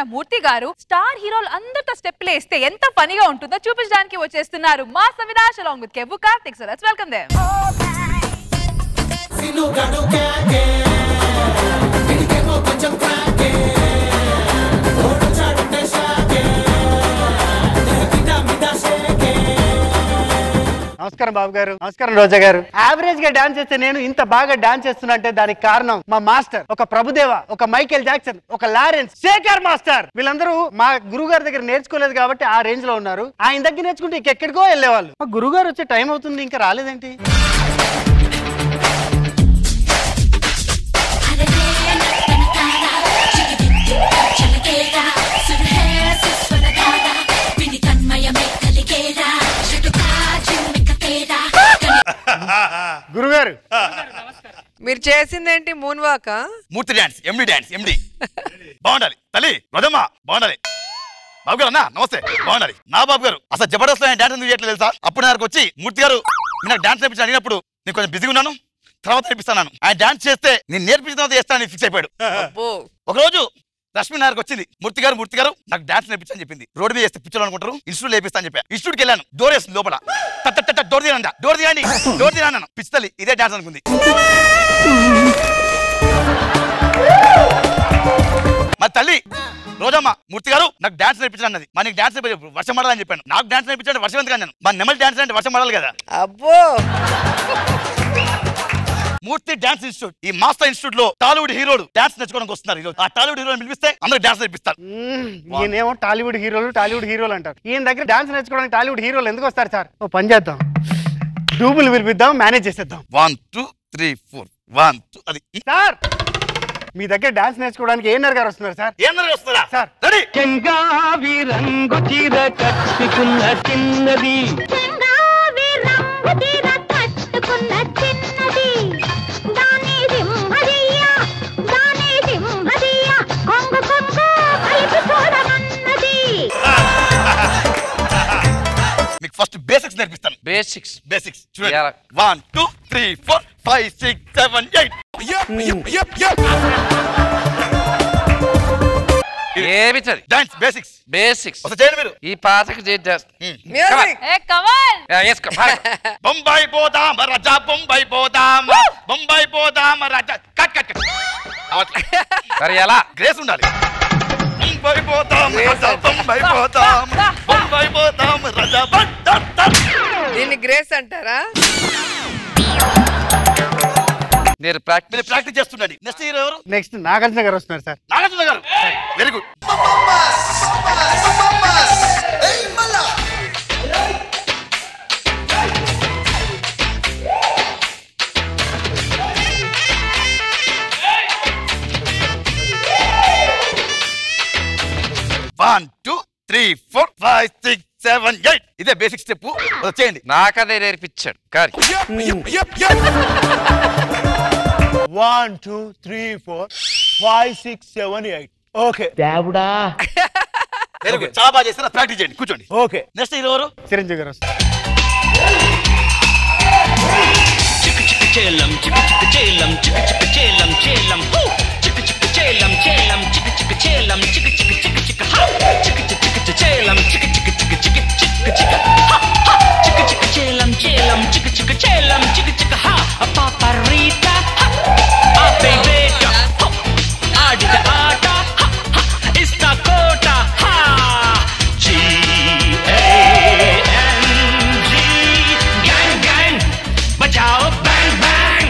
మూర్తి గారు స్టార్ హీరోలు అందరితో స్టెప్ వేస్తే ఎంత ఫనీగా ఉంటుందో చూపించడానికి వచ్చేస్తున్నారు మా Avinash along with Kevvu Karthik so let's welcome them నమస్కారం బాబు గారు నమస్కారం రోజా గారు యావరేజ్ గా డాన్స్ చేస్తే నేను ఇంత బాగా డాన్స్ చేస్తున్నా అంటే దానికి కారణం మా మాస్టర్ ఒక ప్రభుదేవ ఒక మైకేల్ జాక్సన్ ఒక లారెన్స్ శేఖర్ మాస్టర్ వీళ్ళందరూ మా గురువు గారి దగ్గర నేర్చుకోలేదు కాబట్టి ఆ రేంజ్ లో ఉన్నారు ఆయన దగ్గర నేర్చుకుంటే ఇంకెక్కడికో వెళ్ళేవాళ్ళు మా గురువు గారు వచ్చే టైం అవుతుంది ఇంకా రాలేదేంటి గురుగారు మీరు చేసిందేంటి మూన్ వాక Murthy dance MD dance MD బాగుండాలి తల్లి రథమ్మ బాగుండాలి బాబు గారు అన్న నమస్తే బాగుండాలి నా బాబు గారు అసలు జబర్దస్త్ ఆయన డాన్స్ ఎందుకు చేయట్లేదు తెలుసా అప్పుడు నాకు వచ్చి మూర్తి గారు మీరు నాకు డాన్స్ నేర్పించి అడిగినప్పుడు నేను కొంచెం బిజీగా ఉన్నాను తర్వాత నేర్పిస్తాను ఆయన డాన్స్ చేస్తే నేను నేర్పించిన తర్వాత చేస్తానని ఫిక్స్ అయిపోయాడు అబ్బో ఒకరోజు రష్మి నాయర్కి వచ్చింది మూర్తి గారు మూర్తి గారు నాకు డాన్స్ నేర్పించని చెప్పింది రోడ్డు మీద చేస్తే పిచ్చోళ్ళు అనుకుంటారు ఇన్స్టిట్యూట్ లేపిస్తా అని చెప్పా ఇన్స్టిట్యూట్కి వెళ్ళాను డోర్ వేస్తుంది లోపల టట్ టట్ టట్ డోర్ తీయండి డోర్ తీయండి డోర్ తీయను పిచ్చతల్లి ఇదే డాన్స్ అనుకుంది మా తల్లి రోజమ్మ మూర్తి గారు నాకు డాన్స్ నేర్పించండి అన్నది మా నీకు డాన్స్ నేర్పించ వర్షం పడాలని చెప్పాను నాకు డాన్స్ నేర్పించండి వర్షం ఎందుకు అన్నాను మా నెమలి డాన్స్ అంటే వర్షం పడాలి కదా అబ్బో మూర్తి డాన్స్ ఇన్స్టిట్యూట్ ఈ మాస్టర్ ఇన్స్టిట్యూట్ లో టాలీవుడ్ హీరోలు డాన్స్ నేర్చుకోవడానికి వస్తున్నారు ఈరోజు ఆ టాలీవుడ్ హీరోని పిలిపిస్తే అందరూ డాన్స్ నేర్పిస్తారు మ్మ్, ఈయనేమో టాలీవుడ్ హీరోలు టాలీవుడ్ హీరోలు అంటారు ఈయన దగ్గర డాన్స్ నేర్చుకోవడానికి టాలీవుడ్ హీరోలు ఎందుకు వస్తారు సార్ ఓ పని చేద్దాం డూబులు పిలిపిద్దాం మేనేజ్ చేసేద్దాం one two three four one two అది సార్ మీ దగ్గర డాన్స్ నేర్చుకోవడానికి ఏఎన్ఆర్ గారు వస్తున్నారు సార్ ఏందరూ వస్తారా సార్. రెడీ చెంగావి రంగు చీర కట్టుకున్న చిన్నది చెంగావి రంగు తీర కట్టుకున్న చిన్నది దాని సింహదియ్య దాని సింహదియ్య కొంగు కొంగు కలిపి చూడమన్నది మీకు ఫస్ట్ బేసిక్స్ నేర్పిస్తాను బేసిక్స్ బేసిక్స్ చూడండి ఎలా? One two three four five six seven eight ఏమి చది డాన్స్ బేసిక్స్ బేసిక్స్ ఒకసారి చేయండి మీరు ఈ పాటకి చేద్దాం మ్యూజిక్ ఏ కమాన్ వేసుకో పాడు. బొంబాయి పోదాం రజా బొంబాయి పోదాం బొంబాయి పోదాం రజా కట్ కట్ కట్ అవట్లే. మరి ఎలా గ్రేస్ ఉండాలి బొంబాయి పోదాం గ్రేస్ రజా అంటే. బొంబాయి పోదాం బొంబాయి పోదాం రజా బట్ టట్ టట్. దీన్ని గ్రేస్ అంటారా నేను మీరు ప్రాక్టీస్ ప్రాక్టీస్ చేస్తుండండి నెక్స్ట్ హీరో ఎవరు నెక్స్ట్ నాగార్జున గారు వస్తున్నారు సార్ నాగార్జున గారు very good one two three four five six seven eight ఇదే బేసిక్ స్టెప్ చేయండి నాకదే నేర్పించాడు కానీ one two three four five six seven eight okay దేవుడా వెరీ గుడ్ చాలా బాగా చేస్తారు ప్రాక్టీస్ చేయండి కూర్చోండి ఓకే నెక్స్ట్ హీరో ఎవరు చిరంజీవి గారు వస్తున్నారు చిక్కు చిక్కు చేలం చిక్కు చిక్కు చేలం చిక్కు చిక్కు చేలం చేలం హూ! చిక్కు చిక్కు చేలం చేలం చిక్కు చిక్కు చేలం చిక్కు చిక్కు చిక్కు చిక్కు హా! చిక్కు చిక్కు చిక్కు చేలం చిక్కు చిక్కు చిక్కు చిక్కు చిక్కు చిక్కు హా! హా! చిక్కు చిక్కు చేలం చేలం చిక్కు చిక్కు చేలం చిక్కు చిక్కు హా పాపరీత ఆ బేబేట హో! ఆడిన ఆట హా! హా! ఇస్తా కోట హా G A N G gang gang బజాओ बैंग बैंग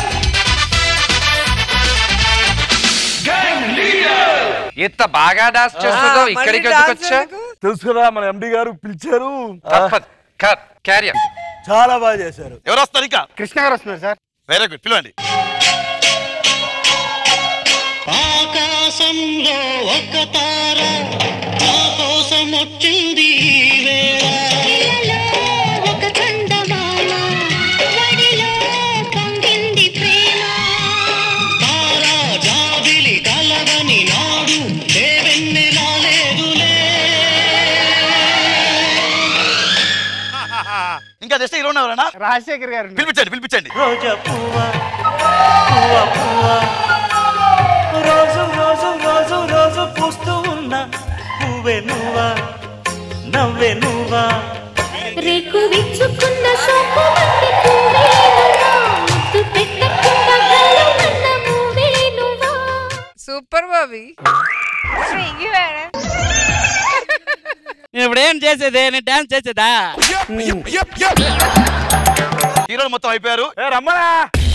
गैंग लीडर ఇంత బాగా డాన్స్ చేస్తున్నావు ఆ, ఇక్కడికి మళ్ళీ ఎందుకు dance వచ్చా ఎందుకు? తెలుసు కదా మన ఎండి గారు పిలిచారు తప్పదు క్యారియర్ చాలా బాగా చేశారు ఎవరు వస్తారు ఇంకా కృష్ణ గారు వస్తున్నారు సార్ వెరీ గుడ్ పిలవండి ఆకాశంలో ఒక తార నా కోసం వచ్చింది ఈ వేళ ఇలలో ఒక చందమామ వడిలో పొంగింది ప్రేమ తారా జాబిలి కలవని నాడు దేవెన్నె రాలేదులే ఇంకా నెక్స్ట్ హీరో ఎవరైనా రాజశేఖర్ గారు ఉన్నారు. పిలిపించండి పిలిపించండి రోజా పువ్వా పువ్వా పువ్వా రోజు రోజు రోజు రోజు పూస్తూ ఉన్న పూసుకున్న పువ్వే నువ్వా నవ్వే నువ్వా రేకు విచ్చుకున్న సోపు వంటి పువ్వే నువ్వా, ముద్దు పెట్టకుండా గల్లమన్న మూవే నువ్వా. సూపర్ బాబీ ఇప్పుడు ఏం చేసేది నేను డాన్స్ చేసేదా హీరోలు మొత్తం అయిపోయారు ఏ రమ్మనా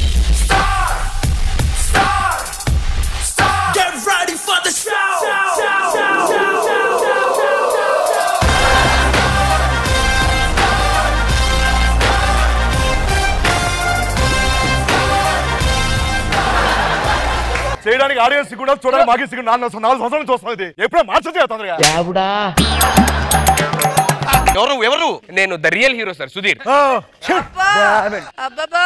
చేయడానికి ఆడియన్స్ కూడా చూడడానికి మాకి సిగ్గు నాలుగు నాలుగు సంవత్సరాల నుంచి వస్తుంది ఇది ఎప్పుడో మార్చొచ్చు తొందరగా ఎవరు నువ్వు? ఎవరు నువ్వు? నేను the real hero sir Sudheer ఆ, shit. Damn it. అబ్బబ్బా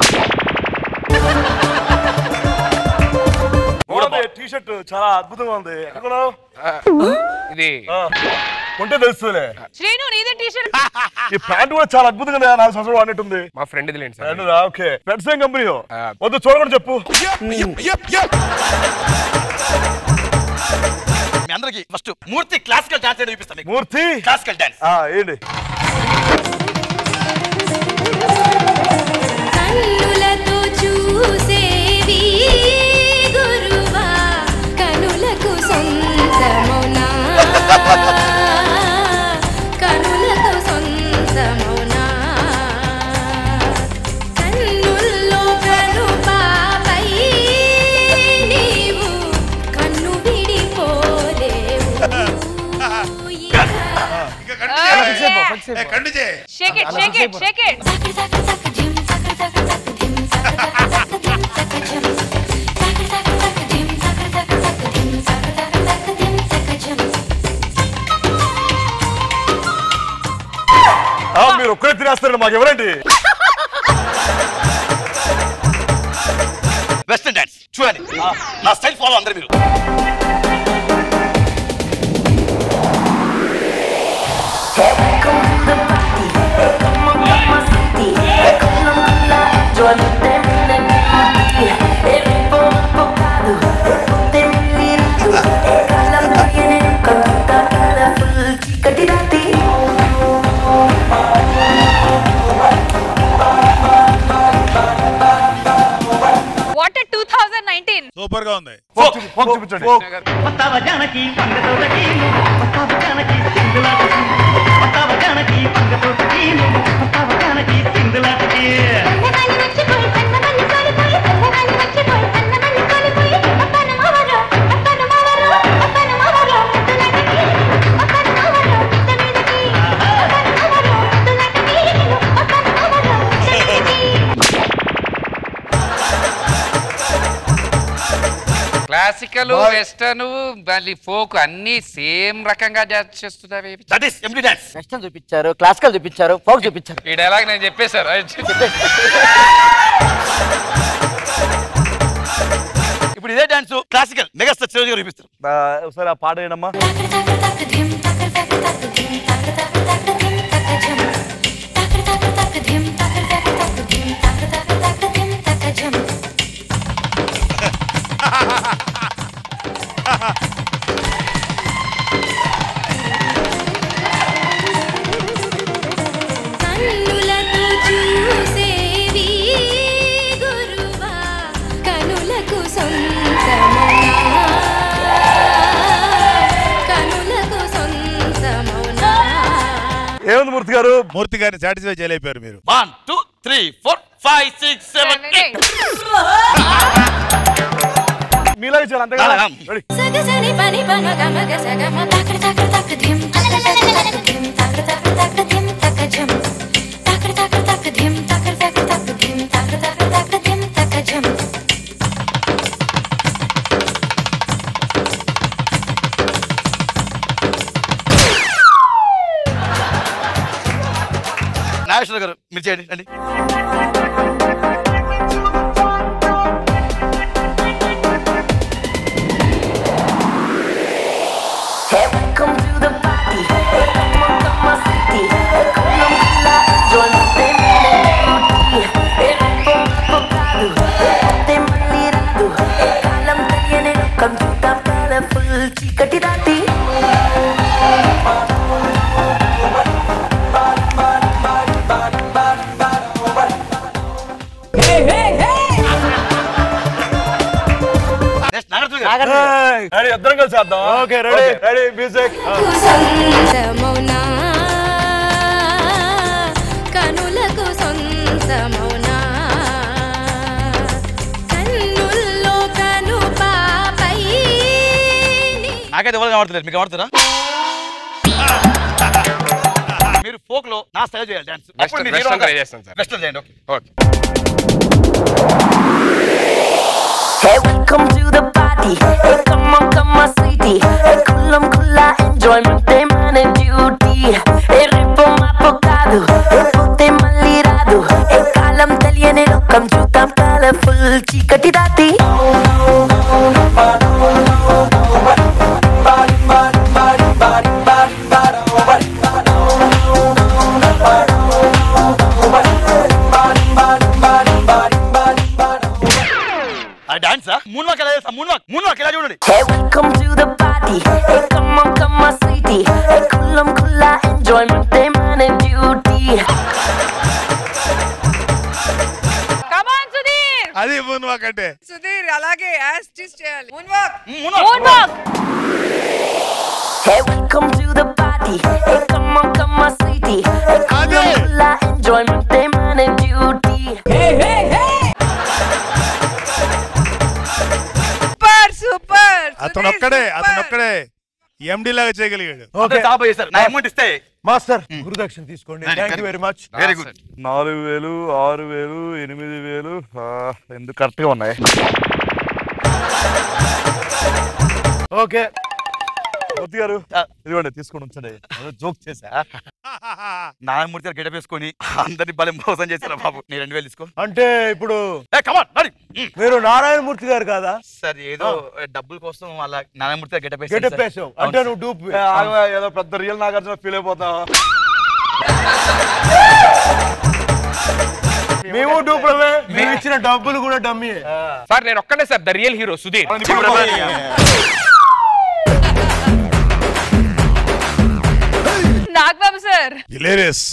బాగుంది టీ షర్ట్ చాలా అద్భుతంగా ఉంది ఎక్కడ కొన్నావు? ఇది ఆ, కొంటే తెలుస్తుందిలే శ్రీను నీదే టీ షర్ట్ ఈ ప్యాంట్ కూడా చాలా అద్భుతంగా ఉంది, నాలుగు సంవత్సరాలు వాడినట్టుంది మా ఫ్రెండ్ ఇది లేండి సార్ ప్యాంటుదా? ఓకే పెట్స్ ఏం కంపెనీ ఆ. వద్దు చూడకుండా చెప్పు మీ అందరికి ఫస్ట్ మూర్తి క్లాసికల్ డాన్స్ అనేది చూపిస్తాను మీకు. మూర్తి క్లాసికల్ డాన్స్ ఆ, ఏంటి కన్నులతో చూసేవి గురువా కనులకు సొంతమునా కనులకు సొంతమునా కన్నుల్లో కనుపాపై నీవు కన్ను విడిపోలేవు shake it shake it shake it ఆ, మీరు ఒక్కరే తినేస్తారండి మాకు ఎవరండి వెస్టర్న్ డాన్స్ చూడండి నా స్టైల్ ఫాలో అందరు మీరు what two thousand nineteen super గా ఉంది ఫోక్ చూపి- ఫోక్ చూపించండి వస్తావా జానకి పంగతోటకి వస్తావా జానకి సింగులాటకి వస్తావా జానకి పంగతోటకి వస్తావా జానకి సింగులాటకి సన్నమని మర్చిపోయి సన్నమని కోల్పోయి సన్నమని మర్చిపోయి సన్నమని కోల్పోయి ఒక్కను మవరు ఒక్కను మవరు ఒక్కను మవరు ముద్దులకి ఒక్కను మవరు ముద్దు మీదకి ఒక్కను మవరు ముద్దులకి ఒక్కను మవరు ముద్దు మీదకి క్లాసికల్ వెస్టర్న్ మళ్ళీ ఫోక్ అన్ని సేమ్ రకంగా డాన్స్ చేస్తున్నావి that is MD dance western చూపించారు క్లాసికల్ చూపించారు ఫోక్ చూపించారు ఈ డైలాగ్ నేను చెప్పేశారు ఇప్పుడు ఇదే డాన్స్ క్లాసికల్ మెగాస్టార్ చిరంజీవి గారు చూపిస్తారు ఆ, ఒకసారి ఆ పాట ఏంటమ్మా కన్నులతో చూసేవి గురువా కనులకు సొంతమునా కనులకు సొంతమునా ఏముంది మూర్తి గారు మూర్తి గారిని సాటిస్ఫై చేయలేకపోయారు మీరు one two three four five six seven eight మీలాగే చాలా అంతే కదా అలాగా. రెడీ సగసని పని పమ గమ గసగమ తకడ తకడ తక ధిం తకడ తకడ తక ధిం తకడ తకడ తక ధిం తక జం తకడ తకడ తక ధిం తకడ తకడ తక ధిం తకడ తకడ తక ధిం తక జం నాగేశ్వర గారు మీరు చేయండి రండి Come to the party, come on, come on, city. Come on, come join the melody. Focado, te malirado. Kalam తెలియని కంప్యూటర్ కలర్ఫుల్ చీకటి రాతి ఆగండి రెడీ ఇద్దరం కలిసి చేద్దాం ఓకే రెడీ రెడీ మ్యూజిక్ సొంతమౌనా కనులకు సొంతమౌనా కన్నుల్లో కను పాపై నాకైతే ఎవరు కనబడతలేదు మీకు కనబడుతుందా మీరు ఫోక్ లో నా స్టైల్ చేయాలి డాన్స్ Western- western try చేస్తాను సార్. వెస్టర్న్ చేయండి okay okay Hey, welcome to the party. Hey, come on, come on, sweetie. Hey, kulam kula enjoyment, day man and duty. Hey, ripo mapokado. Hey, pote mallirado. Hey, kalam తెలియని లోకం చూద్దాం colourful చీకటి దాటి అది డాన్సా moon walk ఎలా చేస్తా moon walk moon walk ఎలా చూడండి Hey, welcome to the party. Hey, come on, come on, sweetie. Hey, kulam kula enjoyment, day man and duty. కమాన్ సుధీర్ అది మూన్ వాక్ అంటే సుధీర్ అలాగే యాజ్ టీస్ చేయాలి moon walk moon moon walk Hey, welcome to the party. Hey, come on, come on, sweetie. Hey, kulam kula enjoyment, day man and duty. Hey, hey, hey. Super super అతను ఒక్కడే అతను ఒక్కడే ఎండి లాగా చేయగలిగాడు okay top చేశారు నా amount ఇస్తే master గురుదక్షిణ తీసుకోండి Ready, thank you ready. Very much very good నాలుగు వేలు ఆరు వేలు ఎనిమిది వేలు ఎందుకు కరెక్ట్ గా ఉన్నాయి ఓకే మూర్తి గారు ఇదిగోండి తీసుకొని ఉంచండి జోక్ చేసా నారాయణమూర్తి గారు గెటప్ వేసుకొని అందరిని బలం మోసం చేశారు బాబు నీ రెండు వేలు తీసుకో అంటే ఇప్పుడు ఏ కమాన్ మరి మీరు నారాయణమూర్తి గారు కాదా సార్ ఏదో డబ్బుల కోసం అలా నారాయణమూర్తి గారు గెటప్ గెటప్ వేసావు అంటే నువ్వు డూప్ ఏదో పెద్ద రియల్ నాగార్జున ఫీల్ అయిపోతావు మేము డూపులమే మేము ఇచ్చిన డబ్బులు కూడా డమ్మీ సార్ నేను ఒక్కడే sir the real hero Sudheer Nagababu sir hilarious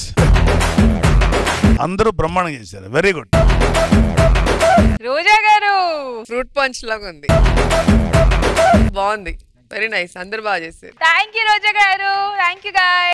అందరూ బ్రహ్మాండం చేశారు వెరీ గుడ్ రోజా గారు ఫ్రూట్ పంచ్ లాగా ఉంది బాగుంది వెరీ నైస్ అందరు బాగా చేశారు థ్యాంక్ యూ రోజా గారు థ్యాంక్ యూ గాయ్